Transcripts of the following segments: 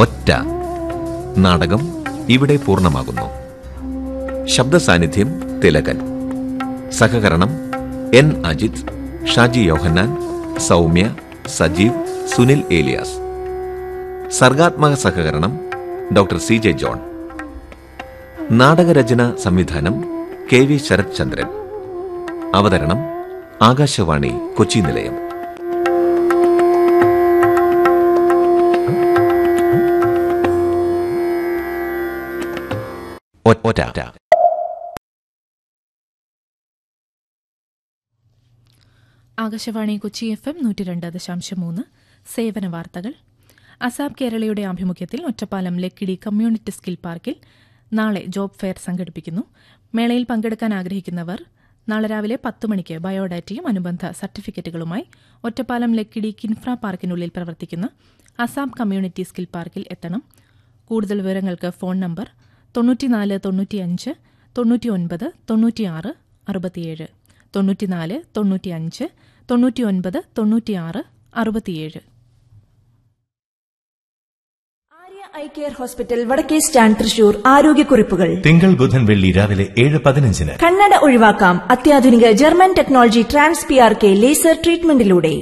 ഒറ്റ നാടകം ഇവിടെ പൂർണ്ണമാകുന്നു ശബ്ദ സാന്നിധ്യം തിലകൻ സഹകരണം എൻ അജിത് ഷാജി യോഹന്നാൻ സൗമ്യ സജീവ് സുനിൽ ഏലിയാസ് സർഗാത്മക സഹകരണം ഡോക്ടർ സി ജെ ജോൺ നാടകരചന സംവിധാനം കെ വി ശരത് ചന്ദ്രൻ അവതരണം ആകാശവാണി കൊച്ചി നിലയം ഒറ്റ ആകാശവാണി കൊച്ചി എഫ് എം നൂറ്റി രണ്ട് ദശാംശം മൂന്ന് സേവന വാർത്തകൾ അസാബ് കേരളയുടെ ആഭിമുഖ്യത്തിൽ ഒറ്റപ്പാലം ലക്കിടി കമ്മ്യൂണിറ്റി സ്കിൽ പാർക്കിൽ നാളെ ജോബ് ഫെയർ സംഘടിപ്പിക്കുന്നു മേളയിൽ പങ്കെടുക്കാൻ ആഗ്രഹിക്കുന്നവർ നാളെ രാവിലെ പത്ത് മണിക്ക് ബയോഡാറ്റയും അനുബന്ധ സർട്ടിഫിക്കറ്റുകളുമായി ഒറ്റപ്പാലം ലക്കിടി കിൻഫ്ര പാർക്കിനുള്ളിൽ പ്രവർത്തിക്കുന്ന അസാം കമ്മ്യൂണിറ്റി സ്കിൽ പാർക്കിൽ എത്തണം കൂടുതൽ വിവരങ്ങൾക്ക് ഫോൺ നമ്പർ തൊണ്ണൂറ്റിനാല് തൊണ്ണൂറ്റിയഞ്ച് തൊണ്ണൂറ്റിയൊൻപത് തൊണ്ണൂറ്റിയാറ് അറുപത്തിയേഴ് തൊണ്ണൂറ്റിനാല് തൊണ്ണൂറ്റിയഞ്ച് തൊണ്ണൂറ്റിയൊൻപത് തൊണ്ണൂറ്റിയാറ് അറുപത്തിയേഴ് ആര്യ ഐ കെയർ ഹോസ്പിറ്റൽ വടക്കേ സ്റ്റാൻഡ് തൃശൂർ ആരോഗ്യക്കുറിപ്പുകൾ തിങ്കൾ ബുധൻ വെള്ളി രാവിലെ ഏഴ് പതിനഞ്ചിന് കണ്ണട ഒഴിവാക്കാം അത്യാധുനിക German technology trans P R K laser ട്രീറ്റ്മെന്റിലൂടെ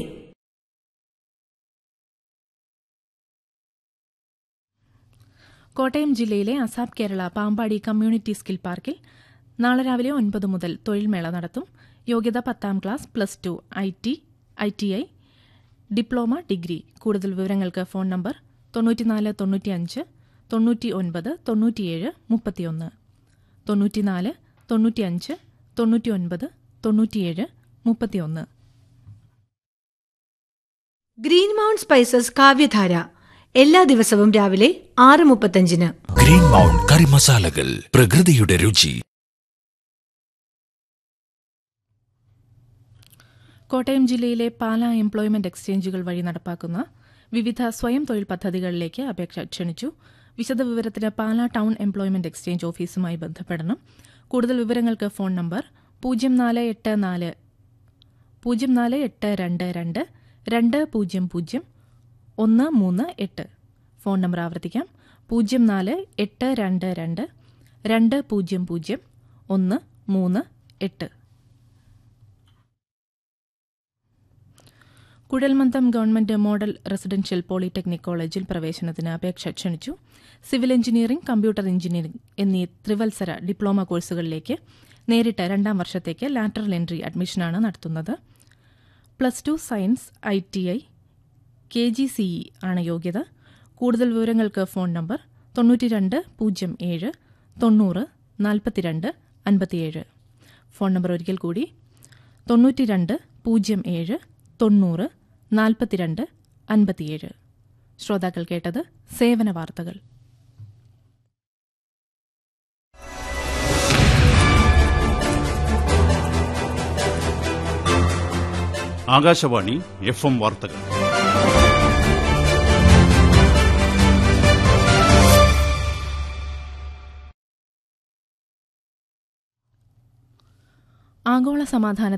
കോട്ടയം ജില്ലയിലെ ASAP Kerala Pampady community skill പാർക്കിൽ നാളെ രാവിലെ ഒൻപത് മുതൽ തൊഴിൽമേള നടത്തും യോഗ്യത പത്താം class plus two I T I T I diploma degree കൂടുതൽ വിവരങ്ങൾക്ക് ഫോൺ നമ്പർ തൊണ്ണൂറ്റിനാല് തൊണ്ണൂറ്റിയഞ്ച് തൊണ്ണൂറ്റി ഒൻപത് തൊണ്ണൂറ്റിയേഴ് മുപ്പത്തിയൊന്ന് തൊണ്ണൂറ്റിനാല് തൊണ്ണൂറ്റിയഞ്ച് തൊണ്ണൂറ്റിയൊൻപത് തൊണ്ണൂറ്റിയേഴ് മുപ്പത്തിയൊന്ന് ഗ്രീൻ മൗണ്ട് സ്പൈസസ് കാവ്യധാര എല്ലാ ദിവസവും രാവിലെ ആറ് മുപ്പത്തഞ്ചിന് ഗ്രീൻ മൗണ്ട് കറി മസാലകൾ പ്രകൃതിയുടെ രുചി കോട്ടയം ജില്ലയിലെ പാല എംപ്ലോയ്മെന്റ് എക്സ്ചേഞ്ചുകൾ വഴി നടപ്പാക്കുന്ന വിവിധ സ്വയം തൊഴിൽ പദ്ധതികളിലേക്ക് അപേക്ഷ ക്ഷണിച്ചു വിശദവിവരത്തിന് പാല ടൗൺ എംപ്ലോയ്മെന്റ് എക്സ്ചേഞ്ച് ഓഫീസുമായി ബന്ധപ്പെടണം കൂടുതൽ വിവരങ്ങൾക്ക് ഫോൺ നമ്പർ പൂജ്യം നാല് എട്ട് നാല് പൂജ്യം നാല് എട്ട് രണ്ട് രണ്ട് രണ്ട് പൂജ്യം പൂജ്യം ഒന്ന് മൂന്ന് എട്ട് ഫോൺ നമ്പർ ആവർത്തിക്കാം പൂജ്യം നാല് എട്ട് രണ്ട് രണ്ട് രണ്ട് പൂജ്യം പൂജ്യം ഒന്ന് മൂന്ന് എട്ട് കുഴൽമന്ദം ഗവൺമെന്റ് മോഡൽ റെസിഡൻഷ്യൽ പോളിടെക്നിക് കോളേജിൽ പ്രവേശനത്തിന് അപേക്ഷ ക്ഷണിച്ചു സിവിൽ എഞ്ചിനീയറിംഗ് കമ്പ്യൂട്ടർ എഞ്ചിനീയറിംഗ് എന്നീ ത്രിവത്സര ഡിപ്ലോമ കോഴ്സുകളിലേക്ക് നേരിട്ട് രണ്ടാം വർഷത്തേക്ക് ലാറ്ററൽ എൻട്രി അഡ്മിഷനാണ് നടത്തുന്നത് plus two science I T I K G C E ആണ് യോഗ്യത കൂടുതൽ വിവരങ്ങൾക്ക് ഫോൺ നമ്പർ തൊണ്ണൂറ്റിരണ്ട് പൂജ്യം ഏഴ് തൊണ്ണൂറ് നാൽപ്പത്തിരണ്ട് അൻപത്തിയേഴ് ഫോൺ നമ്പർ ഒരിക്കൽ കൂടി തൊണ്ണൂറ്റിരണ്ട് പൂജ്യം ഏഴ് തൊണ്ണൂറ് നാൽപ്പത്തിരണ്ട് അൻപത്തിയേഴ് ശ്രോതാക്കൾ കേട്ടത് സേവന വാർത്തകൾ ആകാശവാണി എഫ് എം വാർത്തകൾ ആഗോള സമാധാന